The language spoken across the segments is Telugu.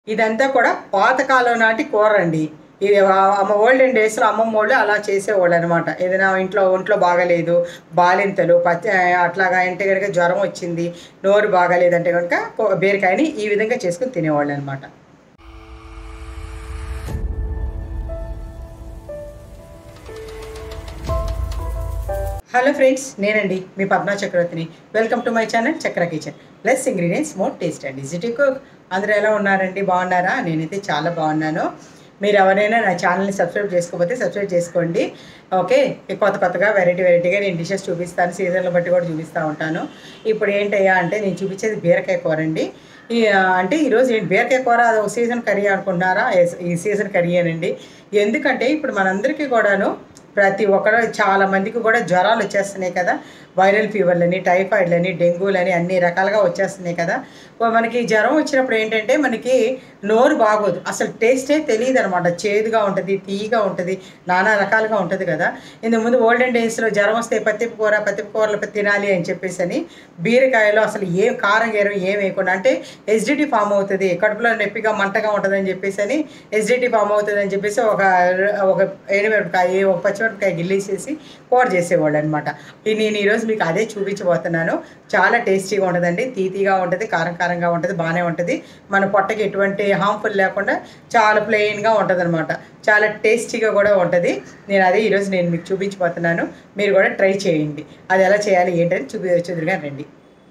ఇదంతా కూడా పాతకాలం నాటి కూర అండి ఇది ఆ- అమ్మ ఓల్డెన్ డేస్లో అమ్మమ్మ వాళ్ళు అలా చేసేవాళ్ళు అనమాట ఏదైనా ఇంట్లో ఒంట్లో బాగాలేదు బాలింతలు పచ్చి అట్లాగా అంటే కనుక జ్వరం వచ్చింది నోరు బాగాలేదంటే కనుక కో- బీరకాయని ఈ విధంగా చేసుకుని తినేవాళ్ళు అనమాట హలో ఫ్రెండ్స్ నేనండి మీ పద్మా చక్రవర్తిని welcome to my channel Chakra kitchen less ingredients more taste and easy to cook అందరూ ఎలా ఉన్నారండి బాగున్నారా నేనైతే చాలా బాగున్నాను మీరు ఎవరైనా నా ఛానల్ని సబ్స్క్రైబ్ చేసుకోకపోతే సబ్స్క్రైబ్ చేసుకోండి ఓకే కొత్త కొత్తగా వెరైటీ వెరైటీగా నేను డిషెస్ చూపిస్తాను సీజన్లు బట్టి కూడా చూపిస్తూ ఉంటాను ఇప్పుడు ఏంటయ్యా అంటే నేను చూపించేది బీరకాయ కూర అండి ఈ, ఆ, అంటే ఈరోజు ఏంటి బీరకాయ కూర అది ఒక సీజన్ కర్రీ అనుకుంటున్నారా ఎస్, ఈ సీజన్ కర్రీ అనండి ఎందుకంటే ఇప్పుడు మనందరికీ కూడాను ప్రతి ఒక్కరు చాలా మందికి కూడా జ్వరాలు వచ్చేస్తున్నాయి కదా వైరల్ ఫీవర్లని టైఫాయిడ్లని డెంగ్యూలని అన్ని రకాలుగా వచ్చేస్తున్నాయి కదా ఓ మనకి జ్వరం వచ్చినప్పుడు ఏంటంటే మనకి నోరు బాగోదు అసలు టేస్టే తెలియదు అనమాట చేదుగా ఉంటుంది తీయగా ఉంటుంది నానా రకాలుగా ఉంటుంది కదా ఇంతకు ముందు ఓల్డెన్ డేస్లో జ్వరం వస్తే పత్తిపు కూర పత్తిపు కూరలు తినాలి అని చెప్పేసి అని బీరకాయలో అసలు ఏం కారం గీరం ఏం వేయకుండా అంటే ఎస్డిటీ ఫామ్ అవుతుంది కడుపులో నొప్పిగా మంటగా ఉంటుంది అని చెప్పేసి అని ఎస్డిటీ ఫామ్ అవుతుంది అని చెప్పేసి ఒక ఒక ఎండుమిరపకాయ ఒక పచ్చిమిరపకాయ గిల్లేసేసి కూర చేసేవాళ్ళు అనమాట నేను ఈరోజు మీకు అదే చూపించబోతున్నాను చాలా టేస్టీగా ఉంటుందండి తీతీగా ఉంటుంది కారం కారంగా ఉంటుంది బాగానే ఉంటుంది మన పొట్టకి ఎటువంటి హార్మ్ఫుల్ లేకుండా చాలా ప్లెయిన్గా ఉంటుంది అనమాట చాలా టేస్టీగా కూడా ఉంటుంది నేను అదే ఈరోజు నేను మీకు చూపించబోతున్నాను మీరు కూడా ట్రై చేయండి అది ఎలా చేయాలి ఏంటని చూపి చూదురుగా రండి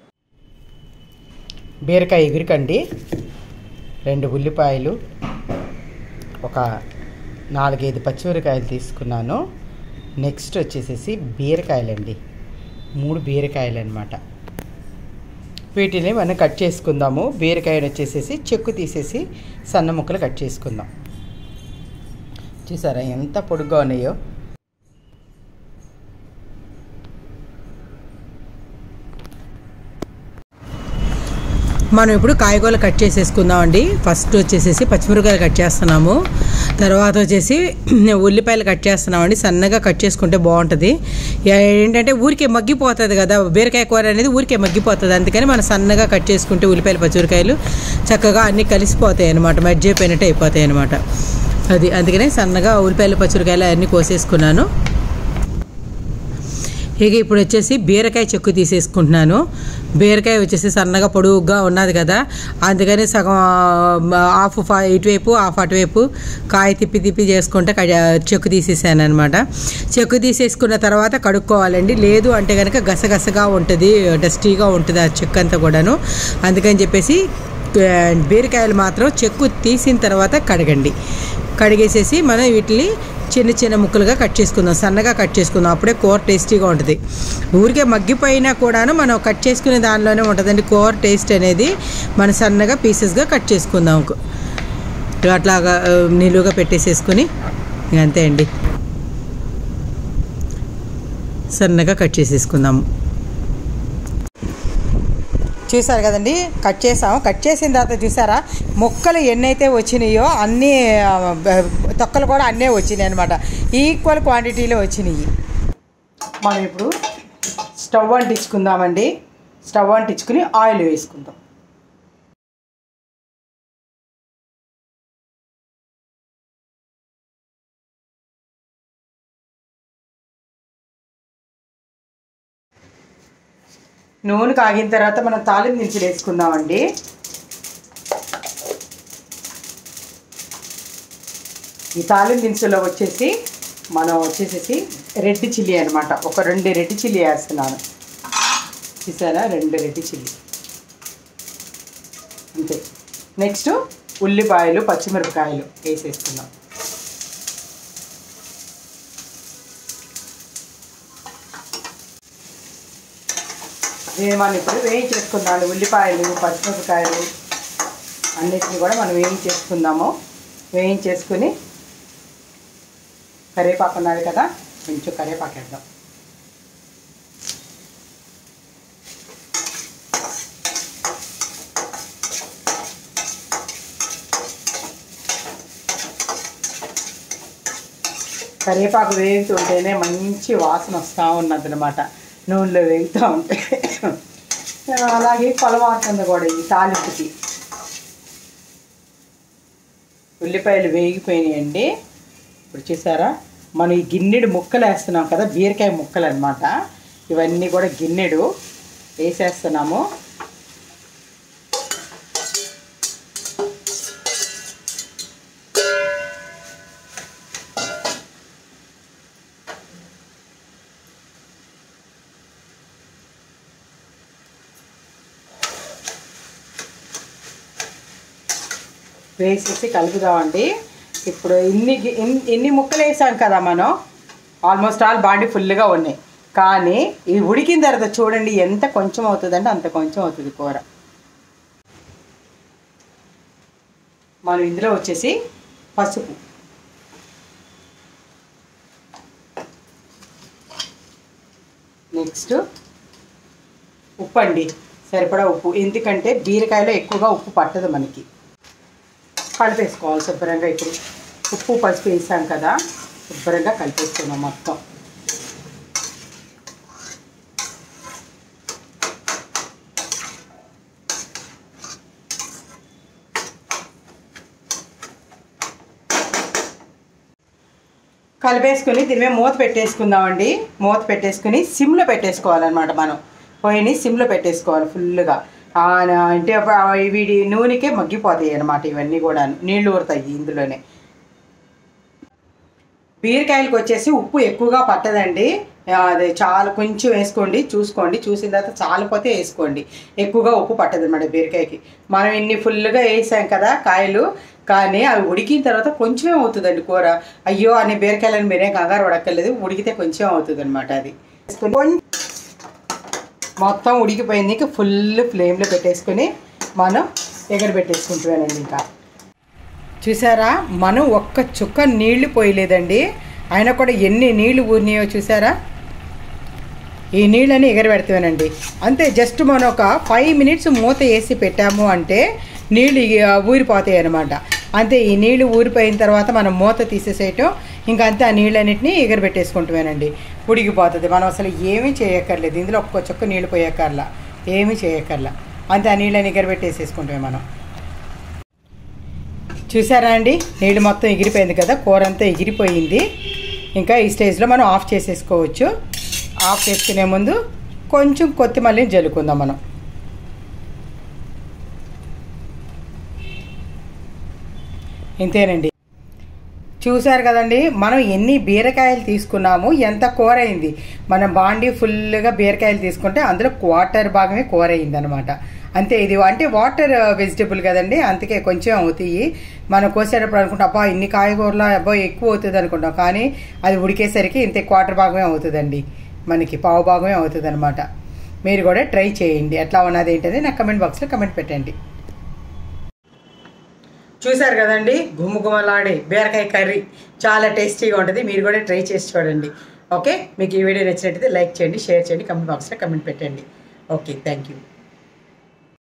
బీరకాయ ఎగురికండి రెండు ఉల్లిపాయలు ఒక నాలుగైదు పచ్చిమిరకాయలు తీసుకున్నాను నెక్స్ట్ వచ్చేసేసి బీరకాయలండి మూడు బీరకాయలు అనమాట వీటిని మనం కట్ చేసుకుందాము బీరకాయను వచ్చేసేసి చెక్కు తీసేసి సన్న ముక్కలు కట్ చేసుకుందాం చూసారా ఎంత పొడుగ్గా ఉన్నాయో మనం ఇప్పుడు కాయగూరలు కట్ చేసేసుకుందాం అండి ఫస్ట్ వచ్చేసేసి పచ్చిమిరపకాయలు కట్ చేస్తున్నాము తర్వాత వచ్చేసి ఉల్లిపాయలు కట్ చేస్తున్నామండి సన్నగా కట్ చేసుకుంటే బాగుంటుంది ఏంటంటే ఊరికే మగ్గిపోతుంది కదా బీరకాయ కూర అనేది ఊరికే మగ్గిపోతుంది అందుకని మనం సన్నగా కట్ చేసుకుంటే ఉల్లిపాయలు పచ్చిమిరకాయలు చక్కగా అన్నీ కలిసిపోతాయి అనమాట మధ్యపోయినట్టు అయిపోతాయి అనమాట అది అందుకనే సన్నగా ఉల్లిపాయలు పచ్చిమిరకాయలు అన్నీ కోసేసుకున్నాను ఇక ఇప్పుడు వచ్చేసి బీరకాయ చెక్కు తీసేసుకుంటున్నాను బీరకాయ వచ్చేసి సన్నగా పొడుగుగా ఉన్నది కదా అందుకని సగం హాఫ్ ఫా- ఇటువైపు హాఫ్ అటువైపు కాయ తిప్పి తిప్పి చేసుకుంటే కడ- చెక్కు తీసేసాను అనమాట చెక్కు తీసేసుకున్న తర్వాత కడుక్కోవాలండి లేదు అంటే కనుక గసగసగా ఉంటుంది డస్టీగా ఉంటుంది ఆ చెక్కు అంతా కూడాను అందుకని చెప్పేసి ఆ, బీరకాయలు మాత్రం చెక్కు తీసిన తర్వాత కడగండి కడిగేసేసి మనం వీటిని చిన్న చిన్న ముక్కలుగా కట్ చేసుకుందాం సన్నగా కట్ చేసుకుందాం అప్పుడే కూర టేస్టీగా ఉంటుంది ఊరికే మగ్గిపోయినా కూడాను మనం కట్ చేసుకునే దానిలోనే ఉంటుందండి కూర టేస్ట్ అనేది మనం సన్నగా పీసెస్గా కట్ చేసుకుందాం అట్లాగా ఆ, నిలువుగా పెట్టేసేసుకొని ఇంక అంతే అండి సన్నగా కట్ చేసేసుకుందాము చూసారు కదండి కట్ చేసాము కట్ చేసిన తర్వాత చూసారా మొక్కలు ఎన్నైతే వచ్చినాయో అన్నీ ఆ, బ- తొక్కలు కూడా అన్నీ వచ్చినాయి అనమాట ఈక్వల్ క్వాంటిటీలో వచ్చినాయి మనం ఇప్పుడు స్టవ్ అంటించుకుందామండి స్టవ్ అంటించుకుని ఆయిల్ వేసుకుందాం నూనె కాగిన తర్వాత మనం తాలింపు దినుసులు వేసుకుందామండి ఈ తాలింపు దినుసులో వచ్చేసి మనం వచ్చేసేసి రెడ్ చిల్లీ అనమాట ఒక రెండు రెడ్ చిల్లీ వేస్తున్నాను చూసారా రెండు రెడ్ చిల్లీ అంతే నెక్స్ట్ ఉల్లిపాయలు పచ్చిమిరపకాయలు వేసేసుకుందాం దీన్ని మనం ఇప్పుడు వేయించేసుకుందాం ఉల్లిపాయలు పచ్చిమిరపకాయలు అన్నిటిని కూడా మనం వేయించేసుకుందాము వేయించేసుకుని కరివేపాకు ఉన్నది కదా కొంచెం కరివేపాకు వేద్దాం కరివేపాకు వేగుతుంటేనే మంచి వాసన వస్తూ ఉన్నది అనమాట నూనెలో వేగుతూ ఉంటే అలాగే కొలవాడుతుంది కూడా ఈ తాలింపుకి ఉల్లిపాయలు వేగిపోయినాయండి ఇప్పుడు చూసారా మనం ఈ గిన్నెడు ముక్కలు వేస్తున్నాం కదా బీరకాయ ముక్కలు అనమాట ఇవన్నీ కూడా గిన్నెడు వేసేస్తున్నాము వేసేసి కలుపుదామండి ఇప్పుడు ఇన్ని గి- ఇన్- ఇన్ని ముక్కలు వేసాం కదా మనం ఆల్మోస్ట్ ఆల్ బాడీ ఫుల్గా ఉన్నాయి కానీ ఇది ఉడికిన తర్వాత చూడండి ఎంత కొంచెం అవుతుందంటే అంత కొంచెం అవుతుంది కూర మనం ఇందులో వచ్చేసి పసుపు నెక్స్ట్ ఉప్పు అండి సరిపడా ఉప్పు ఎందుకంటే బీరకాయలో ఎక్కువగా ఉప్పు పట్టదు మనకి కలిపేసుకోవాలి శుభ్రంగా ఇప్పుడు ఉప్పు పసుపు వేసాం కదా శుభ్రంగా కలిపేసుకున్నాం మొత్తం కలిపేసుకుని దీని మీద మూత పెట్టేసుకుందామండి మూత పెట్టేసుకుని సిమ్లో పెట్టేసుకోవాలన్నమాట మనం పొయ్యిని సిమ్లో పెట్టేసుకోవాలి ఫుల్గా ఆ, అంటే ఆ వీడి నూనెకే మగ్గిపోతాయి అన్నమాట ఇవన్నీ కూడా నీళ్లు ఊరుతాయి ఇందులోనే బీరకాయలకు వచ్చేసి ఉప్పు ఎక్కువగా పట్టదండి ఆ, అది చాలా కొంచెం వేసుకోండి చూసుకోండి చూసిన తర్వాత చాలిపోతే వేసుకోండి ఎక్కువగా ఉప్పు పట్టదు అనమాట బీరకాయకి మనం ఇన్ని ఫుల్గా వేసాం కదా కాయలు కానీ అవి ఉడికిన తర్వాత కొంచెమే అవుతుందండి కూర అయ్యో అన్ని బీరకాయలని మీరేం కంగారు పడక్కర్లేదు ఉడికితే కొంచెం అవుతుంది అనమాట అది కొంచెం మొత్తం ఉడికిపోయింది ఇంకా ఫుల్ ఫ్లేమ్లో పెట్టేసుకొని మనం ఎగర పెట్టేసుకుంటున్నానండి ఇంకా చూసారా మనం ఒక్క చుక్క నీళ్లు పోయలేదండి అయినా కూడా ఎన్ని నీళ్లు ఊరినాయో చూసారా ఈ నీళ్ళని ఎగరబెడతానండి అంతే జస్ట్ మనం ఒక ఫైవ్ మినిట్స్ మూత వేసి పెట్టాము అంటే నీళ్ళు ఇగ ఊరిపోతాయి అనమాట అంతే ఈ నీళ్లు ఊరిపోయిన తర్వాత మనం మూత తీసేసేయటం ఇంకా అంతే ఆ నీళ్ళన్నింటినీ ఎగరబెట్టేసుకుంటామేనండి ఉడికిపోతుంది మనం అసలు ఏమీ చేయక్కర్లేదు ఇందులో ఒక్క చుక్క నీళ్ళు పోయక్కర్లా ఏమీ చేయక్కర్లా అంతే ఆ నీళ్ళని ఎగరబెట్టేసేసుకుంటామే మనం చూసారా అండి నీళ్ళు మొత్తం ఎగిరిపోయింది కదా కూర అంతా ఎగిరిపోయింది ఇంకా ఈ స్టేజ్లో మనం ఆఫ్ చేసేసుకోవచ్చు ఆఫ్ చేసుకునే ముందు కొంచెం కొత్తిమల్లిని జల్లుకుందాం మనం ఇంతేనండి చూసారు కదండి మనం ఎన్ని బీరకాయలు తీసుకున్నాము ఎంత కూర అయింది మనం బాండి ఫుల్గా బీరకాయలు తీసుకుంటే అందులో క్వార్టర్ భాగమే కూర అయింది అనమాట అంతే ఇది అంటే వాటర్ వెజిటబుల్ కదండి అందుకే కొంచెం అవుతాయి మనం కోసేటప్పుడు అనుకుంటాం అబ్బా ఇన్ని కాయగూరలు అబ్బా ఎక్కువ అవుతుంది అనుకుంటాం కానీ అది ఉడికేసరికి ఇంతే క్వార్టర్ భాగమే అవుతుందండి మనకి పావు భాగమే అవుతుంది అనమాట మీరు కూడా ట్రై చేయండి ఎట్లా ఉన్నది ఏంటనేది నాకు కమెంట్ బాక్స్లో కమెంట్ పెట్టండి చూసారు కదండి గుమ్మగుమ్మలాడే బీరకాయ కర్రీ చాలా టేస్టీగా ఉంటుంది మీరు కూడా ట్రై చేసి చూడండి ఓకే మీకు ఈ వీడియో నచ్చినట్టయితే లైక్ చేయండి షేర్ చేయండి కమెంట్ బాక్స్లో కమెంట్ పెట్టండి ఓకే థ్యాంక్ యూ